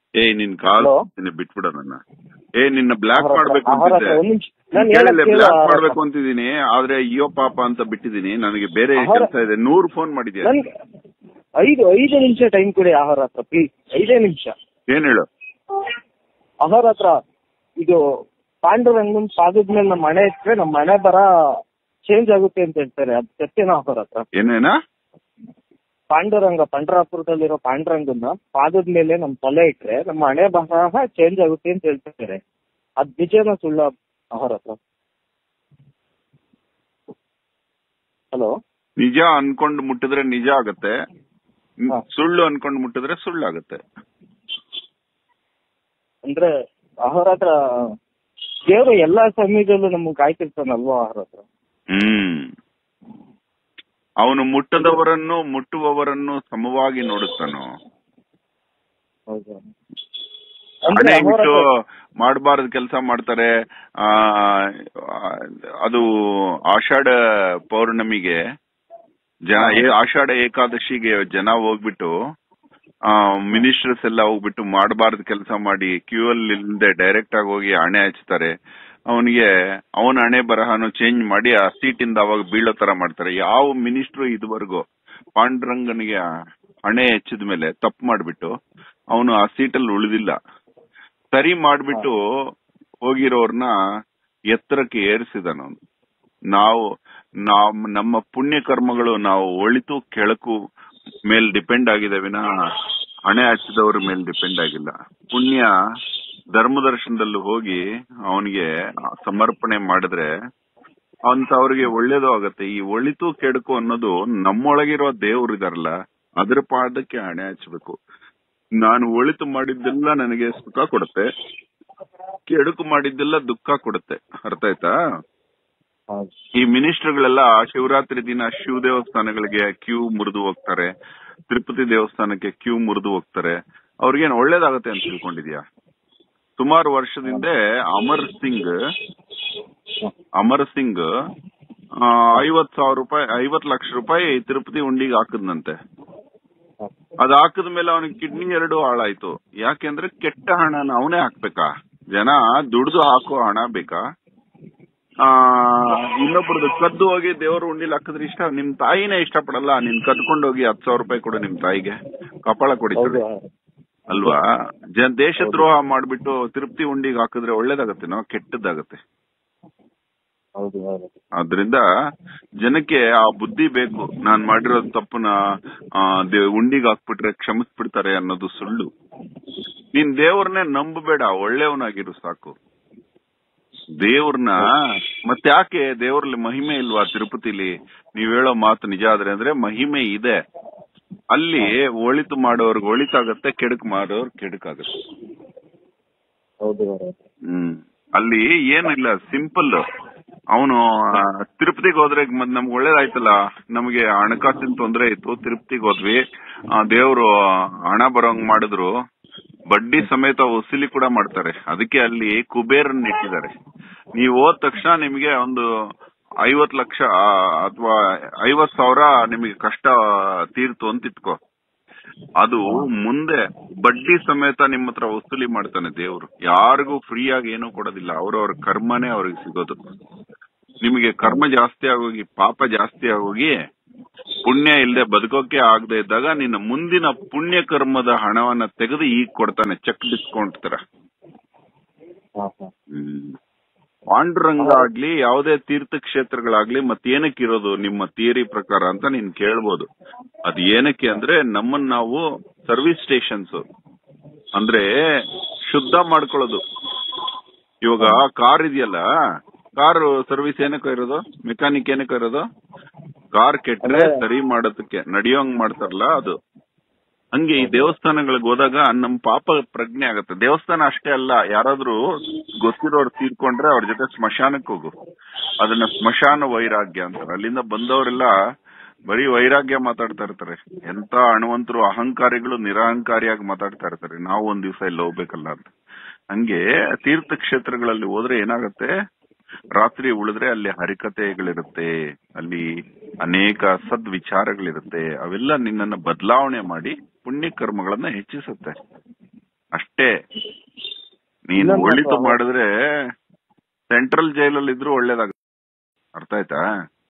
ಏ ನಿನ್ ಕಾಲ್ Hello? ನಿನ್ನ ಬಿಟ್ಬಿಡ ನನ್ನ ಏ ನಿನ್ನ ಬ್ಲಾಕ್ ಅವ್ರ ಹತ್ರ- ಮಾಡ್ಬೇಕು ಅವ್ರ ಹತ್ರ ಅಂತಿದ್ದೆ ಒಂದ್ ನಿಮಿಷ ನಾನು ಹೇಳಕ್ ಕೇಳು ಬ್ಲಾಕ್ ಅವ್ರ ಹತ್ರ. ಮಾಡ್ಬೇಕು ಅಂತಿದೀನಿ ಆದ್ರೆ ಅಯ್ಯೋ ಪಾಪ ಅಂತ ಬಿಟ್ಟಿದೀನಿ ನನಗೆ ಬೇರೆ ಅವ್ರ- ಕೆಲಸ ಇದೆ ನೂರ್ ಫೋನ್ ಮಾಡಿದ್ಯಾ ನನ್ಗೆ ಐದು ಐದು ನಿಮಿಷ ಟೈಮ್ ಕೊಡಿ ಅವರ ಹತ್ರ ಪ್ಲೀಸ್ ಐದೇ ನಿಮಿಷ ಏನ್ ಹೇಳು ಅವರ ಹತ್ರ ಇದು ಪಾಂಡುರಂಗನ್ ಪಾದದ ಮೇಲೆ ನಮ್ಮ ಮನೆ ಇಟ್ರೆ ನಮ್ಮ ಮನೆ ಬರ ಚೇಂಜ್ ಆಗುತ್ತೆ ಅಂತ ಹೇಳ್ತಾರೆ ಅದು ಸತ್ಯನ ಅವರ ಹತ್ರ ಏನೇನಾ ಪಾಂಡುರಂಗ ಪಂಡರಾಪುರದಲ್ಲಿರೋ ಪಾಂಡುರಂಗನ್ನ ಪಾದದ ಮೇಲೆ ನಮ್ಮ ತಲೆ ಇಟ್ರೆ ನಮ್ಮ ಹಣೆ ಬರಹ ಚೇಂಜ್ ಆಗುತ್ತೆ ಅಂತ ಹೇಳ್ತಾರೆ ಅದ್ ನಿಜನ ಸುಳ್ಳ ಅವರ ಹತ್ರ ಹಲೋ ನಿಜ ಅನ್ಕೊಂಡ್ ಮುಟ್ಟಿದ್ರೆ ನಿಜ ಆಗತ್ತೆ ನ್- ಹಾ. ಸುಳ್ಳು ಅನ್ಕೊಂಡ್ ಮುಟ್ಟಿದ್ರೆ ಸುಳ್ಳಾಗತ್ತೆ ಅಂದ್ರೆ ಅವರ ಹತ್ರ ದೇವರು ಎಲ್ಲಾ ಸಮಯದಲ್ಲೂ ನಮ್ಗೆ ಕಾಯ್ತಿರ್ತಾನಲ್ವಾ ಅವರ ಹತ್ರ ಹ್ಮ್ ಅವನು ಮುಟ್ಟದವರನ್ನು ಮುಟ್ಟುವವರನ್ನು ಸಮವಾಗಿ ನೋಡುತ್ತಾನೋ ಹೌದು ಹಣೆ ಅಂದ್ರೆ ಅವರ ಬಿಟ್ಟು ಹತ್ರ ಮಾಡಬಾರ್ದ ಕೆಲಸ ಮಾಡ್ತಾರೆ ಆ ಅದು ಆಷಾಢ ಪೌರ್ಣಮಿಗೆ ಜನ ಏ- ಆಷಾಢ ಏಕಾದಶಿಗೆ ಜನ ಹೋಗ್ಬಿಟ್ಟು ಆ ಮಿನಿಸ್ಟರ್ಸ್ ಎಲ್ಲ ಹೋಗ್ಬಿಟ್ಟು ಮಾಡಬಾರ್ದ ಕೆಲಸ ಮಾಡಿ ಕ್ಯೂ ಅಲ್ಲಿ ಇಲ್ಲದೆ ಡೈರೆಕ್ಟ್ ಆಗಿ ಹೋಗಿ ಹಣೆ ಹಚ್ತಾರೆ ಅವನಿಗೆ ಅವನ ಹಣೆ ಬರಹನು ಚೇಂಜ್ ಮಾಡಿ ಆ ಸೀಟ್ ಇಂದ ಅವಾಗ ಬೀಳೋ ತರ ಮಾಡ್ತಾರೆ ಯಾವ ಮಿನಿಸ್ಟ್ರು ಇದುವರೆಗೂ ಪಾಂಡುರಂಗನಿಗೆ ಹಣೆ ಹೆಚ್ಚಿದ ಮೇಲೆ ತಪ್ಪು ಮಾಡ್ಬಿಟ್ಟು ಅವನು ಆ ಸೀಟಲ್ಲಿ ಉಳಿದಿಲ್ಲ ಸರಿ ಮಾಡ್ಬಿಟ್ಟು ಹೋಗಿರೋರ್ನ ಎತ್ತರಕ್ಕೆ ಏರಿಸಿದನು ಅವ್ನು. ನಾವು ನಾವ್ ನಮ್ಮ ಪುಣ್ಯ ಕರ್ಮಗಳು ನಾವು ಒಳಿತು ಕೆಳಕು ಮೇಲ್ ಡಿಪೆಂಡ್ ಆಗಿದೆ ವಿನ ಹಣೆ ಹಚ್ಚಿದವ್ರ ಮೇಲ್ ಡಿಪೆಂಡ್ ಆಗಿಲ್ಲ ಪುಣ್ಯ ಧರ್ಮದರ್ಶನದಲ್ಲಿ ಹೋಗಿ ಅವನಿಗೆ ಸಮರ್ಪಣೆ ಮಾಡಿದ್ರೆ ಅಂತವ್ರಿಗೆ ಒಳ್ಳೇದು ಆಗತ್ತೆ ಈ ಒಳಿತು ಕೆಡುಕು ಅನ್ನೋದು ನಮ್ಮೊಳಗಿರೋ ದೇವ್ರು ಇದಾರಲ್ಲ ಅದ್ರ ಪಾದಕ್ಕೆ ಹಣೆ ಹಚ್ಚಬೇಕು ನಾನು ಒಳಿತು ಮಾಡಿದ್ದೆಲ್ಲ ನನಗೆ ಸುಖ ಕೊಡುತ್ತೆ ಕೆಡುಕು ಮಾಡಿದ್ದೆಲ್ಲ ದುಃಖ ಕೊಡುತ್ತೆ ಅರ್ಥ ಆಯ್ತಾ ಹೌದು. ಈ ಮಿನಿಸ್ಟರ್ಗಳೆಲ್ಲ ಶಿವರಾತ್ರಿ ದಿನ ಶಿವ ದೇವಸ್ಥಾನಗಳಿಗೆ ಕ್ಯೂ ಮುರಿದು ಹೋಗ್ತಾರೆ ತಿರುಪತಿ ದೇವಸ್ಥಾನಕ್ಕೆ ಕ್ಯೂ ಮುರಿದು ಹೋಗ್ತಾರೆ ಅವ್ರಿಗೇನ್ ಒಳ್ಳೇದಾಗತ್ತೆ ಅಂತ ತಿಳ್ಕೊಂಡಿದ್ಯಾ ಸುಮಾರು ವರ್ಷದಿಂದ ಅಮರ್ ಸಿಂಗ್ ಅಮರ್ ಸಿಂಗ್ ಆ, ಐವತ್ ಸಾವಿರ ರೂಪಾಯಿ ಐವತ್ ಲಕ್ಷ ರೂಪಾಯಿ ತಿರುಪತಿ ಉಂಡಿಗೆ ಹಾಕದ್ನಂತೆ ಅದ್ ಹಾಕಿದ ಮೇಲೆ ಅವನಿಗೆ ಕಿಡ್ನಿ ಎರಡು ಹಾಳಾಯ್ತು ಯಾಕೆಂದ್ರೆ ಕೆಟ್ಟ ಹಣನ ಅವನೇ ಹಾಕ್ಬೇಕಾ ಜನ ದುಡ್ದು ಹಾಕೋ ಹಣ ಬೇಕಾ ಆ ಇನ್ನೊಬ್ರದ್ದು ಕದ್ದು ಹೋಗಿ ದೇವ್ರ ಉಂಡಿಲ್ ಹಾಕಿದ್ರೆ ಇಷ್ಟ ನಿಮ್ ತಾಯಿನೇ ಇಷ್ಟಪಡಲ್ಲ ನೀನ್ ಕದ್ಕೊಂಡು ಹೋಗಿ ಹತ್ತು ಸಾವಿರ ರೂಪಾಯಿ ಕೊಡು ನಿಮ್ ತಾಯಿಗೆ ಕಪಾಳ ಕೊಡಿತಾಳೆ ಹೌದು ಅಲ್ವಾ ಜನ ದೇಶದ್ರೋಹ ಮಾಡ್ಬಿಟ್ಟು ತಿರುಪತಿ ಉಂಡಿಗೆ ಹಾಕಿದ್ರೆ ಒಳ್ಳೇದಾಗತ್ತೇನೋ ಕೆಟ್ಟದ್ದಾಗತ್ತೆ ಹೌದು ಹೌದು ಆದ್ರಿಂದ ಜನಕ್ಕೆ ಆ ಬುದ್ಧಿ ಬೇಕು ನಾನ್ ಮಾಡಿರೋ ತಪ್ಪನ ಆ, ದೇ- ಉಂಡಿಗೆ ಹಾಕ್ಬಿಟ್ರೆ ಕ್ಷಮಿಸ್ಬಿಡ್ತಾರೆ ಅನ್ನೋದು ಸುಳ್ಳು ನೀನ್ ದೇವ್ರನ್ನೇ ನಂಬಬೇಡ ಒಳ್ಳೆಯವನಾಗಿರು ಸಾಕು ದೇವ್ರನ್ನ ಮತ್ತೆ ಯಾಕೆ ದೇವ್ರಲ್ಲಿ ಮಹಿಮೆ ಇಲ್ವಾ ತಿರುಪತಿಲಿ ನೀವ್ ಹೇಳೋ ಮಾತು ನಿಜ ಆದ್ರೆ ಅಂದ್ರೆ ಮಹಿಮೆ ಇದೆ ಅಲ್ಲಿ ಒಳಿತು ಮಾಡೋರ್ಗೆ ಒಳಿತಾಗತ್ತೆ ಕೆಡುಕು ಮಾಡೋರ್ ಕೆಡುಕಾಗತ್ತೆ ಹೌದು ಹೌದು ಹ್ಮ್ ಅಲ್ಲಿ ಏನಿಲ್ಲ ಸಿಂಪಲ್ ಅವನು ತಿರುಪತಿಗೆ ಹೋದ್ರೆ ಮತ್ ನಮ್ಗೆ ಒಳ್ಳೇದಾಯ್ತಲ್ಲ ನಮಗೆ ಹಣಕಾಸಿನ ತೊಂದರೆ ಇತ್ತು ತಿರುಪತಿಗೆ ಹೋದ್ವಿ ದೇವರು ಹಣ ಬರೋಂಗ್ ಮಾಡಿದ್ರು ಬಡ್ಡಿ ಸಮೇತ ವಸೂಲಿ ಕೂಡ ಮಾಡ್ತಾರೆ ಅದಕ್ಕೆ ಅಲ್ಲಿ ಕುಬೇರನ್ ಇಟ್ಟಿದ್ದಾರೆ ನೀವು ಹೋದ ತಕ್ಷಣ ನಿಮಗೆ ಒಂದು ಐವತ್ ಲಕ್ಷ ಅಥವಾ ಐವತ್ ಸಾವಿರ ನಿಮಗೆ ಕಷ್ಟ ತೀರ್ತು ಅಂತ ಇಟ್ಕೋ ಅದು ಮುಂದೆ ಬಡ್ಡಿ ಸಮೇತ ನಿಮ್ಮ ಹತ್ರ ವಸೂಲಿ ಮಾಡ್ತಾನೆ ದೇವ್ರು ಯಾರಿಗೂ ಫ್ರೀ ಆಗಿ ಏನೂ ಕೊಡೋದಿಲ್ಲ ಅವ್ರವ್ರ ಕರ್ಮನೇ ಅವ್ರಿಗೆ ಸಿಗೋದು ನಿಮಗೆ ಕರ್ಮ ಜಾಸ್ತಿ ಆಗೋಗಿ ಪಾಪ ಜಾಸ್ತಿ ಆಗೋಗಿ ಪುಣ್ಯ ಇಲ್ಲದೆ ಬದುಕೋಕೆ ಆಗದೆ ಇದ್ದಾಗ ನಿನ್ನ ಮುಂದಿನ ಪುಣ್ಯ ಕರ್ಮದ ಹಣವನ್ನ ತೆಗೆದು ಈಗ ಕೊಡ್ತಾನೆ ಚೆಕ್ ಡಿಸ್ಕೌಂಟ್ ತರ ಹಾ ಹಾ ಹ್ಮ್. ಪಾಂಡುರಂಗ ಆಗ್ಲಿ ಯಾವುದೇ ತೀರ್ಥ ಕ್ಷೇತ್ರಗಳಾಗ್ಲಿ ಮತ್ತೇನಕ್ಕೆ ಇರೋದು ನಿಮ್ಮ ಥಿಯರಿ ಪ್ರಕಾರ ಅಂತ ನೀನ್ ಕೇಳ್ಬೋದು ಅದ್ ಏನಕ್ಕೆ ಅಂದ್ರೆ ನಮ್ಮನ್ನ ನಾವು ಸರ್ವಿಸ್ ಸ್ಟೇಷನ್ಸ್ ಅಂದ್ರೆ ಶುದ್ಧ ಮಾಡ್ಕೊಳ್ಳೋದು ಇವಾಗ ಕಾರ್ ಇದೆಯಲ್ಲ ಕಾರ್ ಸರ್ವಿಸ್ ಏನಕ್ಕೆ ಇರೋದು ಮೆಕ್ಯಾನಿಕ್ ಏನಕ್ಕೆ ಇರೋದು ಕಾರ್ ಕೆಟ್ರೆ ಅಂದ್ರೆ- ಸರಿ ಮಾಡೋದಕ್ಕೆ ನಡೆಯೋಂಗ್ ಮಾಡ್ತಾರಲ್ಲ ಅದು ಹಂಗೆ ಈ ದೇವಸ್ಥಾನಗಳಿಗೆ ಹೋದಾಗ ನಮ್ ಪಾಪ ಪ್ರಜ್ಞೆ ಆಗತ್ತೆ ದೇವಸ್ಥಾನ ಅಷ್ಟೇ ಅಲ್ಲ ಯಾರಾದ್ರೂ ಗೊತ್ತಿರೋರು ತೀರ್ಕೊಂಡ್ರೆ ಅವ್ರ ಜೊತೆ ಸ್ಮಶಾನಕ್ಕೆ ಹೋಗು ಅದನ್ನ ಸ್ಮಶಾನ ವೈರಾಗ್ಯ ಅಂತಾರೆ ಅಲ್ಲಿಂದ ಬಂದವರೆಲ್ಲ ಬರೀ ವೈರಾಗ್ಯ ಮಾತಾಡ್ತಾ ಇರ್ತಾರೆ ಎಂತ ಹಣವಂತರು ಅಹಂಕಾರಿಗಳು ನಿರಹಂಕಾರಿಯಾಗಿ ಮಾತಾಡ್ತಾ ಇರ್ತಾರೆ ನಾವು ಒಂದ್ ದಿವಸ ಇಲ್ಲಿ ಹೋಗ್ಬೇಕಲ್ಲ ಅಂತ ಹಂಗೆ ತೀರ್ಥ ಕ್ಷೇತ್ರಗಳಲ್ಲಿ ಹೋದ್ರೆ ಏನಾಗತ್ತೆ ರಾತ್ರಿ ಉಳಿದ್ರೆ ಅಲ್ಲಿ ಹರಿಕತೆಗಳಿರುತ್ತೆ ಅಲ್ಲಿ ಅನೇಕ ಸದ್ವಿಚಾರಗಳಿರುತ್ತೆ ಅವೆಲ್ಲ ನಿನ್ನನ್ನ ಬದಲಾವಣೆ ಮಾಡಿ ಪುಣ್ಯ ಕರ್ಮಗಳನ್ನ ಹೆಚ್ಚಿಸುತ್ತೆ ಅಷ್ಟೇ ನೀನು ಇನ್ನೊಂದು ಒಳಿತು ಮಾತು- ಮಾಡಿದ್ರೆ ಸೆಂಟ್ರಲ್ ಜೈಲಲ್ಲಿ ಇದ್ರು ಒಳ್ಳೇದಾಗ ಅರ್ಥ ಆಯ್ತಾ